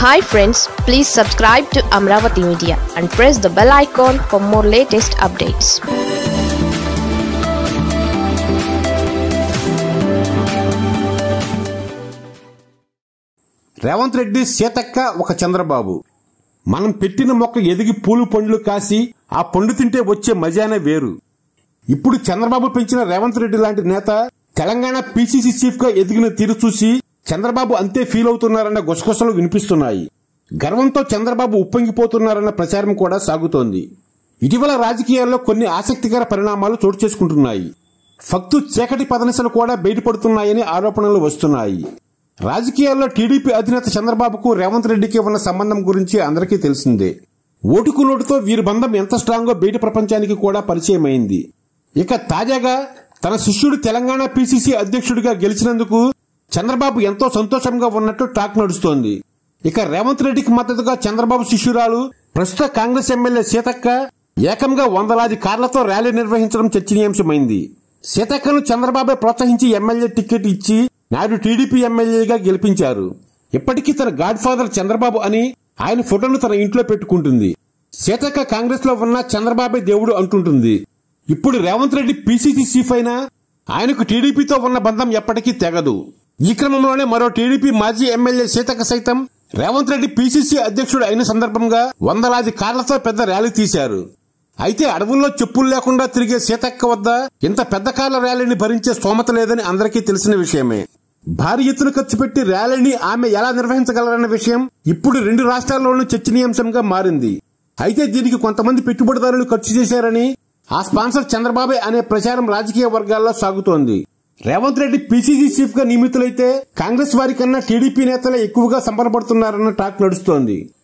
hi friends please subscribe to Amaravati media and press the bell icon for more latest updates Revanth Reddy Seethakka ఒక చంద్రబాబు మనం పెట్టిన మొక్క ఎదిగి పూలు పండ్లు కాసి ఆ పండు తింటే వచ్చే మజానే వేరు ఇప్పుడు చంద్రబాబు పెంచిన రేవంత్ రెడ్డి లాంటి నేత తెలంగాణ పీసీసీ చీఫ్ గా ఎదిగిన తీరు చూసి చంద్రబాబు అంతే ఫీల్ అవుతున్నారన్న గుసగుసలు వినిపిస్తున్నాయి గర్వంతో చంద్రబాబు ఉప్పొంగిపోతున్నారన్న ప్రచారం కూడా సాగుతోంది ఇటీవల రాజకీయాల్లో కొన్ని ఆసక్తికర పరిణామాలు చోటు చేసుకుంటున్నాయి ఫక్తు చీకటి పదనిసలు కూడా బయటపడుతున్నాయని ఆరోపణలు వస్తున్నాయి రాజకీయాల్లో టీడీపీ అధినేత చంద్రబాబుకు రేవంత్ రెడ్డికి ఉన్న సంబంధం గురించి అందరికీ తెలిసిందే ఓటుకు నోటుతో వీరి బంధం ఎంత స్ట్రాంగో బయట ప్రపంచానికి కూడా పరిచయమైంది ఇక తాజాగా తన శిష్యుడు తెలంగాణ పీసీసీ అధ్యక్షుడిగా గెలిచినందుకు చంద్రబాబు ఎంతో సంతోషంగా ఉన్నట్టు టాక్ నడుస్తోంది ఇక రేవంత్ రెడ్డికి మద్దతుగా చంద్రబాబు శిష్యురాలు ప్రస్తుత కాంగ్రెస్ ఎమ్మెల్యే సీతక్క ఏకంగా వందలాది కార్లతో ర్యాలీ నిర్వహించడం చర్చనీయాంశమైంది సీతక్కను చంద్రబాబే ప్రోత్సహించి ఎమ్మెల్యే టికెట్ ఇచ్చి నాయుడు టీడీపీ ఎమ్మెల్యేగా గెలిపించారు ఇప్పటికీ తన గాడ్ ఫాదర్ చంద్రబాబు అని ఆయన ఫోటోను తన ఇంట్లో పెట్టుకుంటుంది సీతక్క కాంగ్రెస్ లో ఉన్న చంద్రబాబే దేవుడు అంటుంటుంది ఇప్పుడు రేవంత్ రెడ్డి పీసీసీ చీఫ్ అయినా ఆయనకు టీడీపీతో ఉన్న బంధం ఎప్పటికీ తెగదు ఈ క్రమంలోనే మరో టీడీపీ మాజీ ఎమ్మెల్యే సీతక్క సైతం రేవంత్ రెడ్డి పీసీసీ అధ్యక్షుడు అయిన సందర్భంగా వందలాది కార్లతో పెద్ద ర్యాలీ తీశారు అయితే అడవుల్లో చెప్పులు లేకుండా తిరిగే సీతక్క వద్ద ఇంత పెద్ద కార్ల ర్యాలీని భరించే స్తోమత లేదని అందరికీ తెలిసిన విషయమే భారీ ఎత్తున ఖర్చు పెట్టి ర్యాలీని ఆమె ఎలా నిర్వహించగలరన్న విషయం ఇప్పుడు రెండు రాష్ట్రాల్లోనూ చర్చనీయాంశంగా మారింది అయితే దీనికి కొంతమంది పెట్టుబడిదారులు ఖర్చు చేశారని ఆ స్పాన్సర్ చంద్రబాబే అనే ప్రచారం రాజకీయ వర్గాల్లో సాగుతోంది రేవంత్ రెడ్డి పీసీసీ చీఫ్ గా నియమితులైతే కాంగ్రెస్ వారి కన్నా టీడీపీ నేతలే ఎక్కువగా సంబరపడుతున్నారన్న టాక్ నడుస్తోంది